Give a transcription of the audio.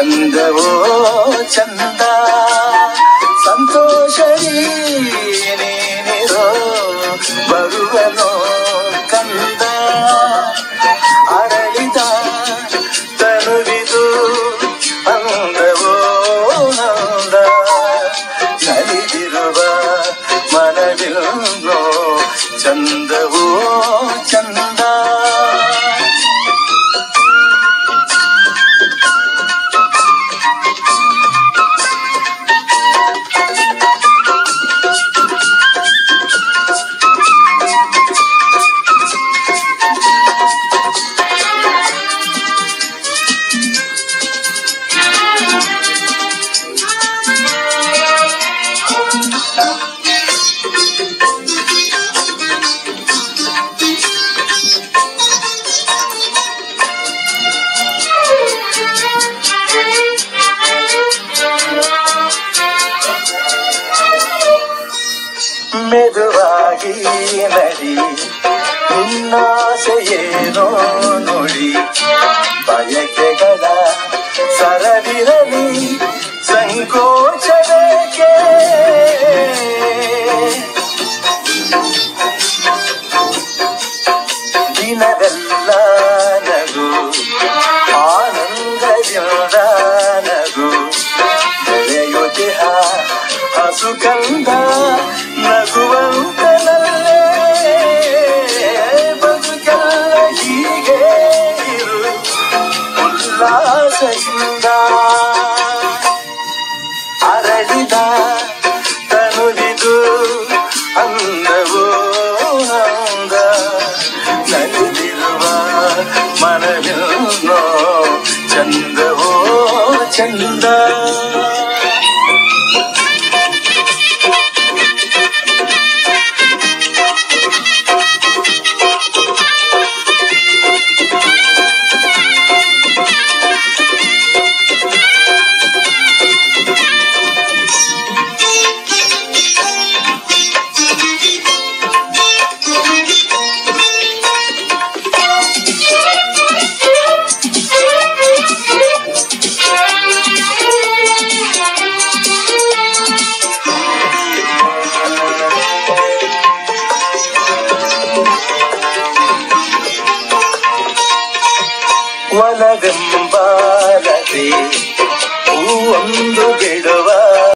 ಚಂದವೋ ಚಂದ ಸಂತೋಷ ನೀನಿರೋ ಬರುವನೋ ಕಂದ ಅರಳಿದ ತನುವಿದು ಅಂದವೋ ನಂದ ನಲಿದಿರುವ ಮನವಿಲ್ಲೋ ಚಂದವೋ ಚಂದ ಮೆದುವಾಗಿ ನಡಿ ನಿನ್ನಾಸೆಯೇನೋ ನುಡಿ ಬಯಕೆಗಳ ಸರವಿರಲಿ ಸಂಕೋಚನಕ್ಕೆ ದಿನವೆಲ್ಲ ನಗು ಆನಂದದಿಂದ ನಗು ಬೆಳೆಯುತ್ತಿಹ ಹಸುಗಂಧ ನಗುವಂತನಲ್ಲೇ ಬದುಕೆಲ್ಲ ಹೀಗೆ ಇರು ಉಲ್ಲಾಸದಿಂದ ಅರಳಿದ ತನುವಿದು ಅಂದವೋ ಅಂದ ನಲಿದಿರುವ ಮನವಿಲ್ಲೋ ಚಂದವೋ ಚಂದ ಒಲವೆಂಬಾರದೆ ಹೂವೊಂದು